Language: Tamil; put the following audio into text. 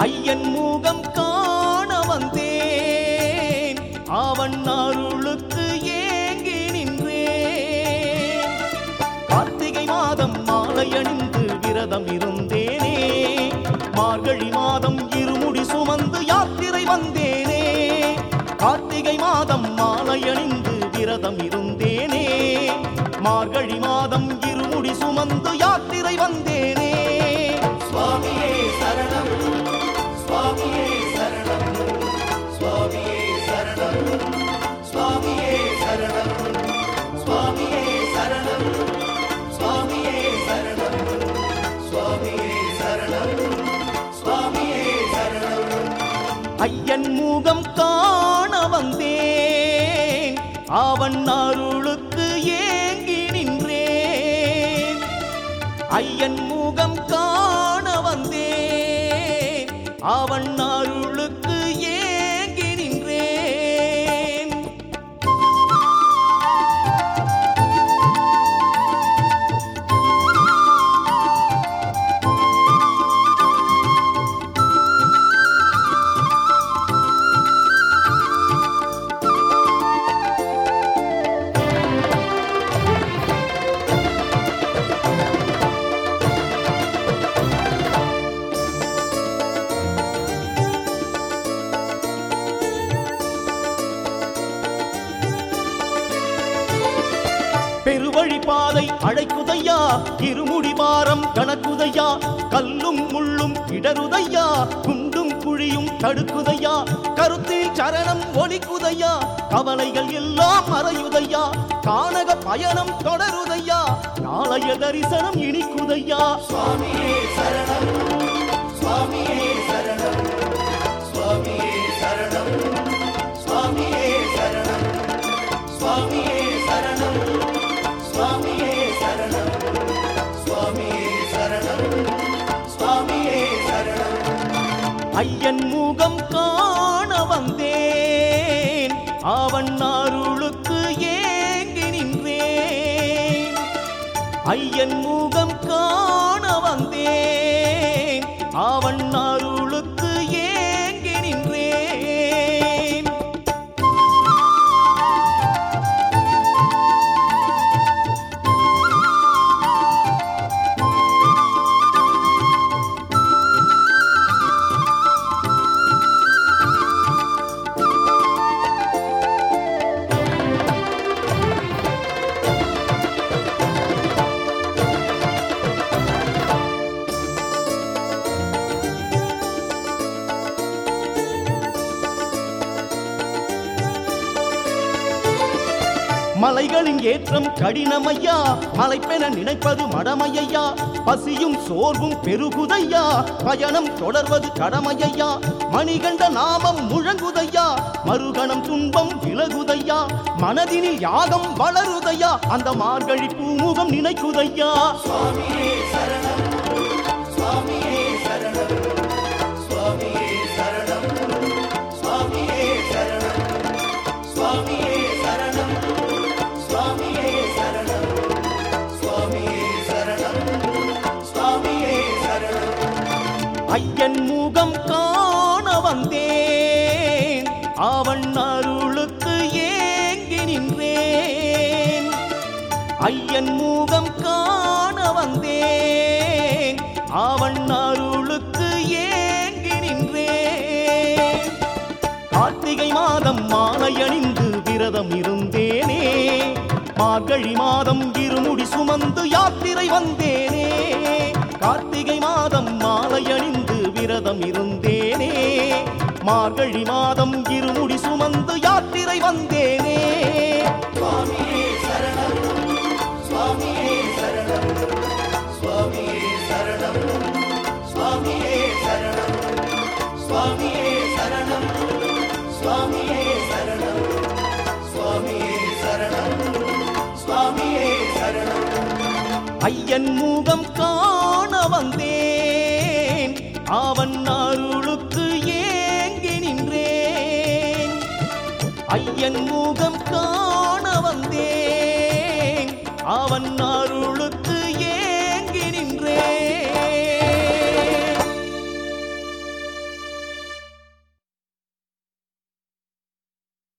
ஐயன் மூகம் காண வந்தேன் அவன் அருளுக்கு ஏங்கி நின்றேன் கார்த்திகை மாதம் மாலை அணிந்து விரதம் இருந்தேனே மார்கழி மாதம் இருமுடி சுமந்து யாத்திரை வந்தேனே கார்த்திகை மாதம் மாலை அணிந்து விரதம் இருந்தேனே மார்கழி மாதம் இருமுடி சுமந்து யாத்திரை வந்தேனே சுவாமியே சரணம் சுவாமியே சரணம் சுவாமியே சரணம் சுவாமியே சரணம் சுவாமியே சரணம் சுவாமியே சரணம் சுவாமியே சரணம் சுவாமியே சரணம் ஐயன் மூகம் காண வந்தேன் அவன் அருளுக்கு ஏங்கி நின்றேன் ஐயன் மூகம் காண வந்தேன் அவன் அருளுக்கு ஏங்கி நின்றேன் பெருவழி பாதை அழைக்குதையா இருமுடி பாரம் கணக்குதையா கல்லும் முள்ளும் இடருதையா குண்டும் குழியும் தடுக்குதையா கருத்தில் சரணம் ஒலிக்குதையா கவலைகள் எல்லாம் மறையுதையா கானக பயணம் தொடருதையா நாளைய தரிசனம் இனிக்குதையா சுவாமியே சரணம் சுவாமியே சரணம் சுவாமியே சரணம் சுவாமியே சரணம் சுவாமியே சரணம் சுவாமியே சரணம் சுவாமியே சரணம் சுவாமியே சரணம் ஐயன் முகம் காண வந்தேன் அவன் அருளுக்கு ஏங்கி நின்றேன் ஐயன் முகம் காண வந்தேன் அவன் அருளுக்கு ஏங்கி நின்றேன் மலைகளின் ஏற்றம் கடினமையா மலைப்பென நினைப்பது மடமையா பசியும் சோர்வும் பெருகுதையா பயணம் தொடர்வது கடமையா மணிகண்ட நாமம் முழங்குதையா மறுகணம் துன்பம் விலகுதையா மனதினில் யாகம் வளருதையா அந்த மார்கழி பூமுகம் நினைக்குதையா சுவாமியே சரணம் சுவாமியே சரணம் சுவாமியே சரணம் சுவாமியே சரணம் சுவாமியே சரணம் சுவாமியே சரணம் சுவாமியே சரணம் சுவாமியே சரணம் ஐயன் முகம் காண வந்தேன் அவன் அருளுக்கு ஏங்கி நின்றேன் ஐயன் முகம் காண வந்தேன் அவன் அருளுக்கு ஏங்கி நின்றேன் கார்த்திகை மாதம் மாலை அணிந்து விரதம் இருந்தேனே மார்கழி மாதம் இருமுடி சுமந்து யாத்திரை வந்தேனே கார்த்திகை மாதம் மாலை அணிந்து விரதம் இருந்தேனே மார்கழி மாதம் இருமுடி சுமந்து யாத்திரை வந்தேனே சுவாமியே சரணம் சுவாமியே சரணம் சுவாமியே சரணம் சுவாமியே சரணம் சுவாமியே சரணம் சுவாமியே சரணம் சுவாமியே சரணம் சுவாமியே சரணம் ஐயன் முகம் காண வந்தேன் அவன் அருளுக்கு ஏங்கி நின்றேன் ஐயன் முகம் காண வந்தேன் அவன்